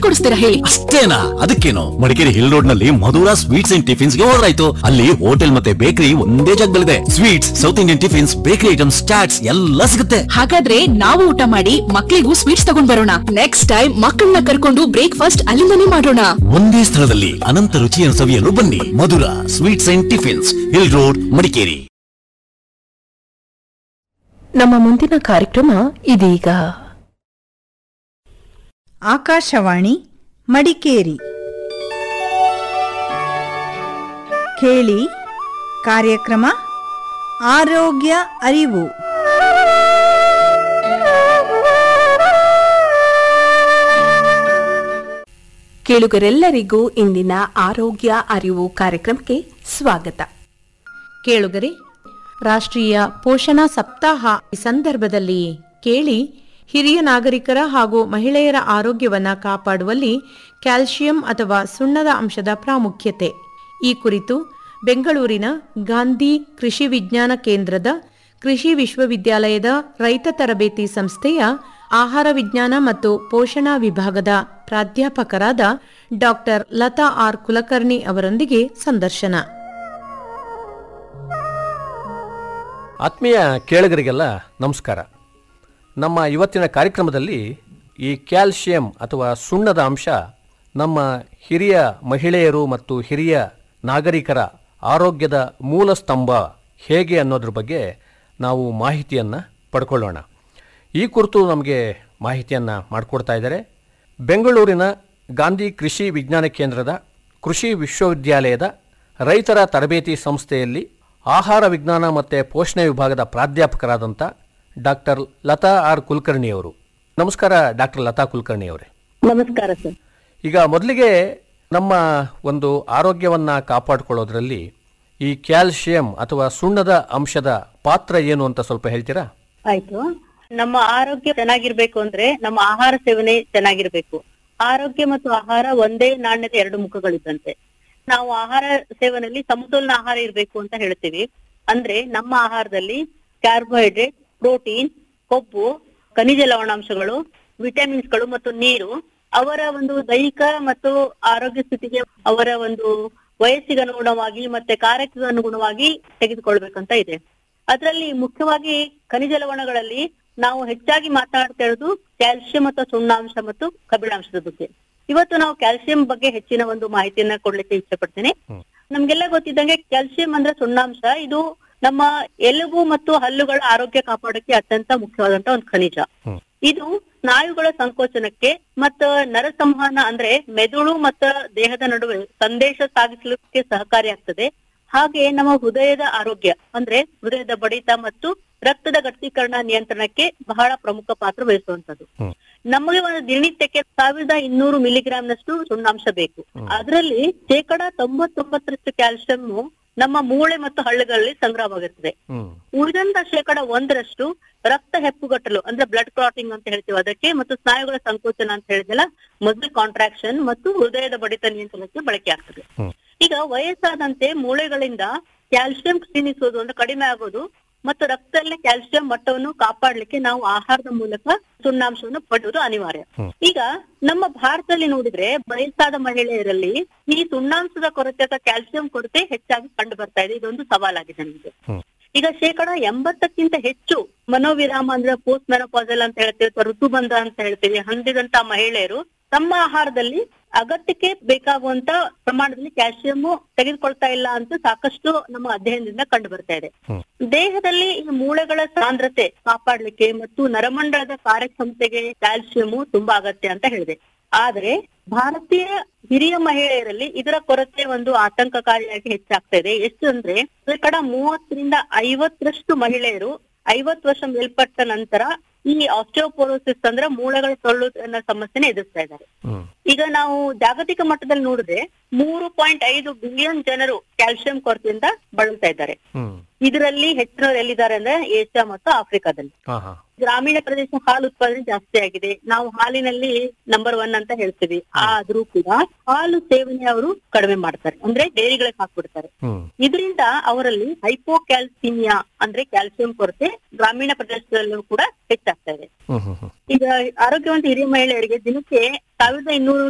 ಕೊಡಿಸ್ತೀರಾ ಹೇಳಿ ಅಷ್ಟೇನಾ ಅದಕ್ಕೇನು ಮಡಿಕೇರಿ ಹಿಲ್ ರೋಡ್ ನಲ್ಲಿ ಮಧುರಾ ಸ್ವೀಟ್ಸ್ ಅಂಡ್ ಟಿಫಿನ್ಸ್ ಗೆ ಹೋದ್ರಾಯ್ತು ಅಲ್ಲಿ ಹೋಟೆಲ್ ಮತ್ತೆ ಬೇಕರಿ ಒಂದೇ ಜಾಗದಲ್ಲಿದೆ sweets South Indian tiffins bakery items chaats ಎಲ್ಲ ಸಿಗುತ್ತೆ ಹಾಗಾದ್ರೆ ನಾವು ಊಟ ಮಾಡಿ ಮಕ್ಳಿಗೂ ಸ್ವೀಟ್ಸ್ ತಗೊಂಡ್ ಬರೋಣ ನೆಕ್ಸ್ಟ್ ಟೈಮ್ ಮಕ್ಕಳನ್ನ ಕರ್ಕೊಂಡು ಬ್ರೇಕ್ಫಾಸ್ಟ್ ಅಲ್ಲಿಂದನೇ ಮಾಡೋಣ ಒಂದೇ ಸ್ಥಳದಲ್ಲಿ ಅನಂತ ರುಚಿಯನ್ನು ಸವಿಯಲು ಬನ್ನಿ Madhura sweets and tiffins hill road Madikeri ನಮ್ಮ ಮುಂದಿನ ಕಾರ್ಯಕ್ರಮ ಇದೀಗ ಆಕಾಶವಾಣಿ ಮಡಿಕೇರಿ ಕೇಳಿ ಕಾರ್ಯಕ್ರಮ ಆರೋಗ್ಯ ಅರಿವು ಕೇಳುಗರೆಲ್ಲರಿಗೂ ಇಂದಿನ ಆರೋಗ್ಯ ಅರಿವು ಕಾರ್ಯಕ್ರಮಕ್ಕೆ ಸ್ವಾಗತ ಕೇಳುಗರೆ ರಾಷ್ಟ್ರೀಯ ಪೋಷಣಾ ಸಪ್ತಾಹ ಈ ಸಂದರ್ಭದಲ್ಲಿ ಕೇಳಿ ಹಿರಿಯ ನಾಗರಿಕರ ಹಾಗೂ ಮಹಿಳೆಯರ ಆರೋಗ್ಯವನ್ನ ಕಾಪಾಡುವಲ್ಲಿ ಕ್ಯಾಲ್ಸಿಯಂ ಅಥವಾ ಸುಣ್ಣದ ಅಂಶದ ಪ್ರಾಮುಖ್ಯತೆ ಈ ಕುರಿತು ಬೆಂಗಳೂರಿನ ಗಾಂಧಿ ಕೃಷಿ ವಿಜ್ಞಾನ ಕೇಂದ್ರದ ಕೃಷಿ ವಿಶ್ವವಿದ್ಯಾಲಯದ ರೈತ ತರಬೇತಿ ಸಂಸ್ಥೆಯ ಆಹಾರ ವಿಜ್ಞಾನ ಮತ್ತು ಪೋಷಣಾ ವಿಭಾಗದ ಪ್ರಾಧ್ಯಾಪಕರಾದ ಡಾಕ್ಟರ್ ಲತಾ ಆರ್ ಕುಲಕರ್ಣಿ ಅವರೊಂದಿಗೆ ಸಂದರ್ಶನ ಆತ್ಮೀಯ ಕೇಳುಗರಿಗೆಲ್ಲ ನಮಸ್ಕಾರ ನಮ್ಮ ಇವತ್ತಿನ ಕಾರ್ಯಕ್ರಮದಲ್ಲಿ ಈ ಕ್ಯಾಲ್ಸಿಯಂ ಅಥವಾ ಸುಣ್ಣದ ಅಂಶ ನಮ್ಮ ಹಿರಿಯ ಮಹಿಳೆಯರು ಮತ್ತು ಹಿರಿಯ ನಾಗರಿಕರ ಆರೋಗ್ಯದ ಮೂಲ ಸ್ತಂಭ ಹೇಗೆ ಅನ್ನೋದ್ರ ಬಗ್ಗೆ ನಾವು ಮಾಹಿತಿಯನ್ನು ಪಡ್ಕೊಳ್ಳೋಣ ಈ ಕುರಿತು ನಮಗೆ ಮಾಹಿತಿಯನ್ನು ಮಾಡಿಕೊಡ್ತಾ ಇದ್ದಾರೆ ಬೆಂಗಳೂರಿನ ಗಾಂಧಿ ಕೃಷಿ ವಿಜ್ಞಾನ ಕೇಂದ್ರದ ಕೃಷಿ ವಿಶ್ವವಿದ್ಯಾಲಯದ ರೈತರ ತರಬೇತಿ ಸಂಸ್ಥೆಯಲ್ಲಿ ಆಹಾರ ವಿಜ್ಞಾನ ಮತ್ತು ಪೋಷಣೆ ವಿಭಾಗದ ಪ್ರಾಧ್ಯಾಪಕರಾದಂಥ ಡಾಕ್ಟರ್ ಲತಾ ಆರ್ ಕುಲಕರ್ಣಿ ಅವರು ನಮಸ್ಕಾರ ಡಾಕ್ಟರ್ ಲತಾ ಕುಲಕರ್ಣಿ ಅವರೇ ನಮಸ್ಕಾರ ಸರ್ ಈಗ ಮೊದಲಿಗೆ ನಮ್ಮ ಒಂದು ಆರೋಗ್ಯವನ್ನು ಕಾಪಾಡಿಕೊಳ್ಳೋದ್ರಲ್ಲಿ ಈ ಕ್ಯಾಲ್ಸಿಯಂ ಅಥವಾ ಸುಣ್ಣದ ಅಂಶದ ಪಾತ್ರ ಏನು ಅಂತ ಸ್ವಲ್ಪ ಹೇಳ್ತೀರಾ ಆಯ್ತು ನಮ್ಮ ಆರೋಗ್ಯ ಚೆನ್ನಾಗಿರ್ಬೇಕು ಅಂದ್ರೆ ನಮ್ಮ ಆಹಾರ ಸೇವನೆ ಚೆನ್ನಾಗಿರ್ಬೇಕು ಆರೋಗ್ಯ ಮತ್ತು ಆಹಾರ ಒಂದೇ ನಾಣ್ಯದ ಎರಡು ಮುಖಗಳಿದ್ದಂತೆ ನಾವು ಆಹಾರ ಸೇವನೆಯಲ್ಲಿ ಸಮತೋಲನ ಆಹಾರ ಇರ್ಬೇಕು ಅಂತ ಹೇಳ್ತೀವಿ ಅಂದ್ರೆ ನಮ್ಮ ಆಹಾರದಲ್ಲಿ ಕಾರ್ಬೋಹೈಡ್ರೇಟ್ ಪ್ರೋಟೀನ್ ಕೊಬ್ಬು ಖನಿಜ ಲವಣಾಂಶಗಳು ವಿಟಮಿನ್ಸ್ಗಳು ಮತ್ತು ನೀರು ಅವರ ಒಂದು ದೈಹಿಕ ಮತ್ತು ಆರೋಗ್ಯ ಸ್ಥಿತಿಗೆ ಅವರ ಒಂದು ವಯಸ್ಸಿಗೆ ಅನುಗುಣವಾಗಿ ಮತ್ತೆ ಕಾರ್ಯಕ್ಕೆ ಅನುಗುಣವಾಗಿ ತೆಗೆದುಕೊಳ್ಬೇಕಂತ ಇದೆ ಅದರಲ್ಲಿ ಮುಖ್ಯವಾಗಿ ಖನಿಜ ಲವಣಗಳಲ್ಲಿ ನಾವು ಹೆಚ್ಚಾಗಿ ಮಾತನಾಡ್ತಾ ಇರೋದು ಕ್ಯಾಲ್ಸಿಯಂ ಮತ್ತು ಸುಣ್ಣಾಂಶ ಮತ್ತು ಕಬ್ಬಿಣಾಂಶದ ಬಗ್ಗೆ ಇವತ್ತು ನಾವು ಕ್ಯಾಲ್ಸಿಯಂ ಬಗ್ಗೆ ಹೆಚ್ಚಿನ ಒಂದು ಮಾಹಿತಿಯನ್ನ ಕೊಡ್ಲಿಕ್ಕೆ ಇಚ್ಛೆ ಪಡ್ತೇನೆ ನಮ್ಗೆಲ್ಲ ಗೊತ್ತಿದ್ದಂಗೆ ಕ್ಯಾಲ್ಸಿಯಂ ಅಂದ್ರೆ ಸುಣ್ಣಾಂಶ ಇದು ನಮ್ಮ ಎಲುಬು ಮತ್ತು ಹಲ್ಲುಗಳ ಆರೋಗ್ಯ ಕಾಪಾಡಕ್ಕೆ ಅತ್ಯಂತ ಮುಖ್ಯವಾದಂತ ಒಂದು ಖನಿಜ ಇದು ಸ್ನಾಯುಗಳ ಸಂಕೋಚನಕ್ಕೆ ಮತ್ತ ನರ ಸಂವಹನ ಅಂದ್ರೆ ಮೆದುಳು ಮತ್ತ ದೇಹದ ನಡುವೆ ಸಂದೇಶ ಸಾಗಿಸಲಿಕ್ಕೆ ಸಹಕಾರಿಯಾಗ್ತದೆ ಹಾಗೆ ನಮ್ಮ ಹೃದಯದ ಆರೋಗ್ಯ ಅಂದ್ರೆ ಹೃದಯದ ಬಡಿತ ಮತ್ತು ರಕ್ತದ ಗಟ್ಟೀಕರಣ ನಿಯಂತ್ರಣಕ್ಕೆ ಬಹಳ ಪ್ರಮುಖ ಪಾತ್ರ ವಹಿಸುವಂತದ್ದು ನಮಗೆ ಒಂದು ದಿನನಿತ್ಯಕ್ಕೆ ಸಾವಿರದ ಇನ್ನೂರು ಮಿಲಿಗ್ರಾಂನಷ್ಟು ಸುಣ್ಣಾಂಶ ಬೇಕು ಅದರಲ್ಲಿ ಶೇಕಡ ತೊಂಬತ್ತೊಂಬತ್ತರಷ್ಟು ಕ್ಯಾಲ್ಸಿಯಂ ನಮ್ಮ ಮೂಳೆ ಮತ್ತು ಹಳ್ಳಿಗಳಲ್ಲಿ ಸಂಗ್ರಹವಾಗಿರ್ತದೆ ಉಳಿದಂತ ಶೇಕಡ ಒಂದರಷ್ಟು ರಕ್ತ ಹೆಪ್ಪುಗಟ್ಟಲು ಅಂದ್ರೆ ಬ್ಲಡ್ ಕ್ಲಾಟಿಂಗ್ ಅಂತ ಹೇಳ್ತೀವಿ ಅದಕ್ಕೆ ಮತ್ತು ಸ್ನಾಯುಗಳ ಸಂಕೋಚನ ಅಂತ ಹೇಳಿದೆಲ್ಲ ಮೊದಲು ಕಾಂಟ್ರಾಕ್ಷನ್ ಮತ್ತು ಹೃದಯದ ಬಡಿತ ನಿಯಂತ್ರಣಕ್ಕೆ ಬಳಕೆ ಆಗ್ತದೆ ಈಗ ವಯಸ್ಸಾದಂತೆ ಮೂಳೆಗಳಿಂದ ಕ್ಯಾಲ್ಸಿಯಂ ಕ್ಷೀಣಿಸೋದು ಅಂದ್ರೆ ಕಡಿಮೆ ಆಗೋದು ಮತ್ತು ರಕ್ತದಲ್ಲಿ ಕ್ಯಾಲ್ಸಿಯಂ ಮಟ್ಟವನ್ನು ಕಾಪಾಡ್ಲಿಕ್ಕೆ ನಾವು ಆಹಾರದ ಮೂಲಕ ಸುಣ್ಣಾಂಶವನ್ನು ಪಡೆಯುವುದು ಅನಿವಾರ್ಯ ಈಗ ನಮ್ಮ ಭಾರತದಲ್ಲಿ ನೋಡಿದ್ರೆ ವಯಸ್ಸಾದ ಮಹಿಳೆಯರಲ್ಲಿ ಈ ಸುಣ್ಣಾಂಶದ ಕೊರತೆ ಅಥವಾ ಕ್ಯಾಲ್ಸಿಯಂ ಕೊರತೆ ಹೆಚ್ಚಾಗಿ ಕಂಡು ಬರ್ತಾ ಇದೆ ಇದೊಂದು ಸವಾಲಾಗಿದೆ ನಮಗೆ ಈಗ ಶೇಕಡ ಎಂಬತ್ತಕ್ಕಿಂತ ಹೆಚ್ಚು ಮನೋವಿರಾಮ ಅಂದ್ರೆ ಪೋಸ್ಟ್ ಮೆನೋಪಾಸಲ್ ಅಂತ ಹೇಳ್ತೀವಿ ಅಥವಾ ಋತುಬಂಧ ಅಂತ ಹೇಳ್ತೀವಿ ಹೊಂದಿದಂತ ಮಹಿಳೆಯರು ತಮ್ಮ ಆಹಾರದಲ್ಲಿ ಅಗತ್ಯಕ್ಕೆ ಬೇಕಾಗುವಂತ ಪ್ರಮಾಣದಲ್ಲಿ ಕ್ಯಾಲ್ಸಿಯಂ ತೆಗೆದುಕೊಳ್ತಾ ಇಲ್ಲ ಅಂತ ಸಾಕಷ್ಟು ನಮ್ಮ ಅಧ್ಯಯನದಿಂದ ಕಂಡು ಬರ್ತಾ ಇದೆ ದೇಹದಲ್ಲಿ ಈ ಮೂಳೆಗಳ ಸಾಂದ್ರತೆ ಕಾಪಾಡ್ಲಿಕ್ಕೆ ಮತ್ತು ನರಮಂಡಲದ ಕಾರ್ಯಕ್ಷಮತೆಗೆ ಕ್ಯಾಲ್ಸಿಯಂ ತುಂಬಾ ಅಗತ್ಯ ಅಂತ ಹೇಳಿದೆ ಆದ್ರೆ ಭಾರತೀಯ ಹಿರಿಯ ಮಹಿಳೆಯರಲ್ಲಿ ಇದರ ಕೊರತೆ ಒಂದು ಆತಂಕಕಾರಿಯಾಗಿ ಹೆಚ್ಚಾಗ್ತಾ ಇದೆ ಎಷ್ಟು ಅಂದ್ರೆ ಶೇಕಡ ಮೂವತ್ತರಿಂದ ಐವತ್ತರಷ್ಟು ಮಹಿಳೆಯರು ಐವತ್ತು ವರ್ಷ ಮೇಲ್ಪಟ್ಟ ನಂತರ ಈ ಆಸ್ಟಿಯೋಪೋರೋಸಿಸ್ ಅಂದ್ರೆ ಮೂಳೆಗಳ ತೊಳ್ಳು ಅನ್ನೋ ಸಮಸ್ಯೆನ ಎದುರಿಸ್ತಾ ಇದ್ದಾರೆ ಈಗ ನಾವು ಜಾಗತಿಕ ಮಟ್ಟದಲ್ಲಿ ನೋಡಿದ್ರೆ ಮೂರು ಪಾಯಿಂಟ್ ಐದು ಬಿಲಿಯನ್ ಜನರು ಕ್ಯಾಲ್ಸಿಯಂ ಕೊರತೆಯಿಂದ ಬಳಲ್ತಾ ಇದ್ದಾರೆ ಇದರಲ್ಲಿ ಹೆಚ್ಚಿನವರು ಎಲ್ಲಿದ್ದಾರೆ ಅಂದ್ರೆ ಏಷ್ಯಾ ಮತ್ತು ಆಫ್ರಿಕಾದಲ್ಲಿ ಹಾ ಹಾ ಗ್ರಾಮೀಣ ಪ್ರದೇಶ ಹಾಲು ಉತ್ಪಾದನೆ ಜಾಸ್ತಿ ಆಗಿದೆ ನಾವು ಹಾಲಿನಲ್ಲಿ ನಂಬರ್ ಒನ್ ಅಂತ ಹೇಳ್ತೀವಿ ಆದ್ರೂ ಕೂಡ ಹಾಲು ಸೇವನೆ ಅವರು ಕಡಿಮೆ ಮಾಡ್ತಾರೆ ಅಂದ್ರೆ ಡೈರಿಗಳಿಗೆ ಹಾಕ್ಬಿಡ್ತಾರೆ ಇದರಿಂದ ಅವರಲ್ಲಿ ಹೈಪೋಕ್ಯಾಲ್ಸಿಮಿಯಾ ಅಂದ್ರೆ ಕ್ಯಾಲ್ಸಿಯಂ ಕೊರತೆ ಗ್ರಾಮೀಣ ಪ್ರದೇಶದಲ್ಲೂ ಕೂಡ ಹೆಚ್ಚಾಗ್ತಾ ಇದೆ ಈಗ ಆರೋಗ್ಯವಂತ ಹಿರಿಯ ಮಹಿಳೆಯರಿಗೆ ದಿನಕ್ಕೆ ಸಾವಿರದ ಇನ್ನೂರು